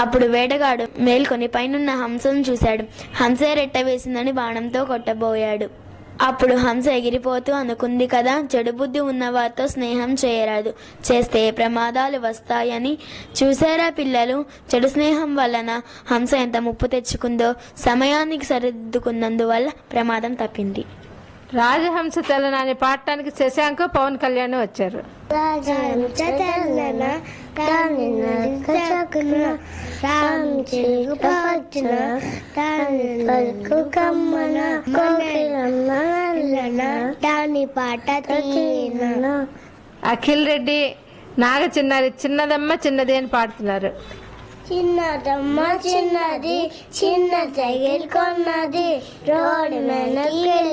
అప్పుడు వేటగాడు మేల్కొని పైనున్న హంసను చూశాడు హంసే రెట్ట వేసిందని బాణంతో కొట్టబోయాడు అప్పుడు హంస ఎగిరిపోతూ అనుకుంది కదా చెడు బుద్ధి ఉన్నవారితో స్నేహం చేయరాదు చేస్తే ప్రమాదాలు వస్తాయని చూసారా పిల్లలు చెడు స్నేహం వలన హంస ఎంత ముప్పు తెచ్చుకుందో సమయానికి సరిదిద్దుకున్నందువల్ల ప్రమాదం తప్పింది రాజహంస చలనాన్ని పాడటానికి శశాంక్ పవన్ కళ్యాణ్ వచ్చారు రాజహంస తెల్లన రాణి నరకచకున రామ్ చిలుకు పచ్చున రాణి పలుకు కమ్మన కోకిలమ్మ నల్లన దాని పాట తీయన అఖిల్ రెడ్డి నాగ చిన్నారి చిన్నదమ్మ చిన్నది అని పాడుతున్నారు చిన్నదమ్మ చిన్నది చిన్న సైకిల్ కొన్నది రోడ్డు మీద